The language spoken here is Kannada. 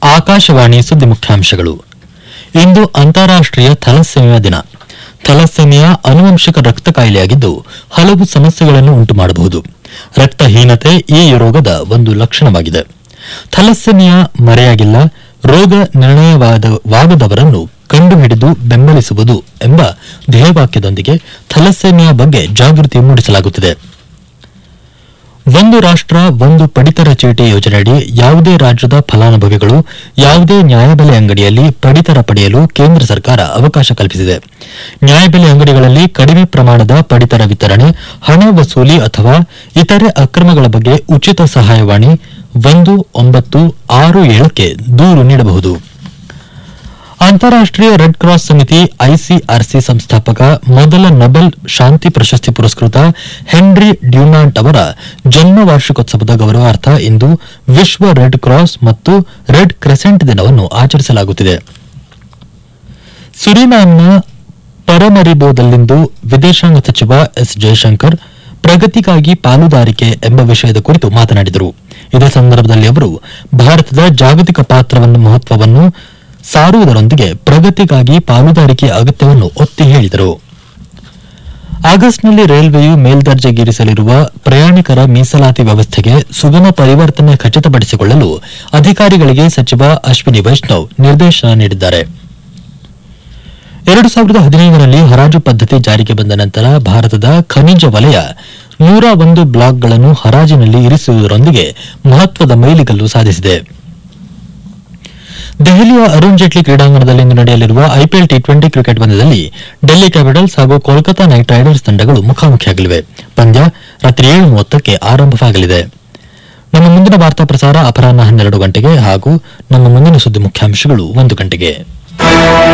ಆಕಾಶವಾಣಿ ಸುದ್ದಿ ಮುಖ್ಯಾಂಶಗಳು ಇಂದು ಅಂತಾರಾಷ್ಟೀಯ ಥಲಸ್ಸೆಮಿಯಾ ದಿನ ಥಲಸ್ಸೆಮಿಯಾ ಅನುವಂಶಿಕ ರಕ್ತ ಕಾಯಿಲೆಯಾಗಿದ್ದು ಹಲವು ಸಮಸ್ಯೆಗಳನ್ನು ಉಂಟು ಮಾಡಬಹುದು ರಕ್ತಹೀನತೆ ಈ ರೋಗದ ಒಂದು ಲಕ್ಷಣವಾಗಿದೆ ಥಲಸ್ಸೆಮಿಯಾ ಮರೆಯಾಗಿಲ್ಲ ರೋಗ ನಿರ್ಣಯವಾಗದವರನ್ನು ಕಂಡುಹಿಡಿದು ಬೆಂಬಲಿಸುವುದು ಎಂಬ ಧ್ಯೇಯವಾಕ್ಯದೊಂದಿಗೆ ಥಲಸ್ಸೆಮಿಯಾ ಬಗ್ಗೆ ಜಾಗೃತಿ ಮೂಡಿಸಲಾಗುತ್ತಿದೆ ಒಂದು ರಾಷ್ಟ್ರ ಒಂದು ಪಡಿತರ ಚೀಟಿ ಯೋಜನೆಯಡಿ ಯಾವುದೇ ರಾಜ್ಯದ ಫಲಾನುಭವಿಗಳು ಯಾವುದೇ ನ್ಯಾಯಬೆಲೆ ಅಂಗಡಿಯಲ್ಲಿ ಪಡಿತರ ಪಡೆಯಲು ಕೇಂದ್ರ ಸರ್ಕಾರ ಅವಕಾಶ ಕಲ್ಪಿಸಿದೆ ನ್ಯಾಯಬೆಲೆ ಅಂಗಡಿಗಳಲ್ಲಿ ಕಡಿಮೆ ಪ್ರಮಾಣದ ಪಡಿತರ ವಿತರಣೆ ಹಣ ವಸೂಲಿ ಅಥವಾ ಇತರೆ ಅಕ್ರಮಗಳ ಬಗ್ಗೆ ಉಚಿತ ಸಹಾಯವಾಣಿ ಒಂದು ಒಂಬತ್ತು ಆರು ಏಳಕ್ಕೆ ದೂರು ನೀಡಬಹುದು ಅಂತಾರಾಷ್ಟೀಯ ರೆಡ್ ಕ್ರಾಸ್ ಸಮಿತಿ ಐಸಿಆರ್ಸಿ ಸಂಸ್ಥಾಪಕ ಮೊದಲ ನೊಬೆಲ್ ಶಾಂತಿ ಪ್ರಶಸ್ತಿ ಪುರಸ್ಕೃತ ಹೆನ್ರಿ ಡ್ಯೂನಾಂಟ್ ಅವರ ಜನ್ಮ ವಾರ್ಷಿಕೋತ್ಸವದ ಗೌರವಾರ್ಥ ಇಂದು ವಿಶ್ವ ರೆಡ್ ಕ್ರಾಸ್ ಮತ್ತು ರೆಡ್ ಕ್ರೆಸೆಂಟ್ ದಿನವನ್ನು ಆಚರಿಸಲಾಗುತ್ತಿದೆ ಸುರಿನಾಮ್ನ ಪರಮರಿಬೋದಲ್ಲಿಂದು ವಿದೇಶಾಂಗ ಸಚಿವ ಎಸ್ ಜಯಶಂಕರ್ ಪ್ರಗತಿಗಾಗಿ ಪಾಲುದಾರಿಕೆ ಎಂಬ ವಿಷಯದ ಕುರಿತು ಮಾತನಾಡಿದರು ಇದೇ ಸಂದರ್ಭದಲ್ಲಿ ಅವರು ಭಾರತದ ಜಾಗತಿಕ ಪಾತ್ರವನ್ನು ಮಹತ್ವವನ್ನು ಸಾರುವುದರೊಂದಿಗೆ ಪ್ರಗತಿಗಾಗಿ ಪಾಲುದಾರಿಕೆಯ ಅಗತ್ಯವನ್ನು ಒತ್ತಿ ಹೇಳಿದರು ಆಗಸ್ಟ್ನಲ್ಲಿ ರೈಲ್ವೆಯು ಮೇಲ್ದರ್ಜೆಗೇರಿಸಲಿರುವ ಪ್ರಯಾಣಿಕರ ಮೀಸಲಾತಿ ವ್ಯವಸ್ಥೆಗೆ ಸುಗಮ ಪರಿವರ್ತನೆ ಖಚಿತಪಡಿಸಿಕೊಳ್ಳಲು ಅಧಿಕಾರಿಗಳಿಗೆ ಸಚಿವ ಅಶ್ವಿನಿ ವೈಷ್ಣವ್ ನಿರ್ದೇಶನ ನೀಡಿದ್ದಾರೆ ಎರಡು ಸಾವಿರದ ಹದಿನೈದರಲ್ಲಿ ಹರಾಜು ಪದ್ಧತಿ ಜಾರಿಗೆ ಬಂದ ನಂತರ ಭಾರತದ ಖನಿಜ ವಲಯ ನೂರ ಒಂದು ಬ್ಲಾಕ್ಗಳನ್ನು ಹರಾಜಿನಲ್ಲಿ ಇರಿಸುವುದರೊಂದಿಗೆ ಮಹತ್ವದ ಮೈಲಿಗಲ್ಲು ಸಾಧಿಸಿದೆ ದೆಹಲಿಯ ಅರುಣ್ ಜೇಟ್ಲಿ ಕ್ರೀಡಾಂಗಣದಲ್ಲಿಂದು ನಡೆಯಲಿರುವ ಐಪಿಎಲ್ ಟಿ ಟ್ವೆಂಟಿ ಕ್ರಿಕೆಟ್ ಪಂದ್ಯದಲ್ಲಿ ಡೆಲ್ಲಿ ಕ್ಯಾಪಿಟಲ್ಸ್ ಹಾಗೂ ಕೋಲ್ಕತಾ ನೈಟ್ ರೈಡರ್ಸ್ ತಂಡಗಳು ಮುಖಾಮುಖಿಯಾಗಲಿವೆ ಪಂದ್ಯ ರಾತ್ರಿ ಏಳು ಮೂವತ್ತಕ್ಕೆ ಆರಂಭವಾಗಲಿದೆ ನಮ್ಮ ಮುಂದಿನ ವಾರ್ತಾ ಪ್ರಸಾರ ಅಪರಾಹ್ನ ಹನ್ನೆರಡು ಗಂಟೆಗೆ ಹಾಗೂ ನಮ್ಮ ಮುಂದಿನ ಸುದ್ದಿ ಮುಖ್ಯಾಂಶಗಳು ಒಂದು ಗಂಟೆಗೆ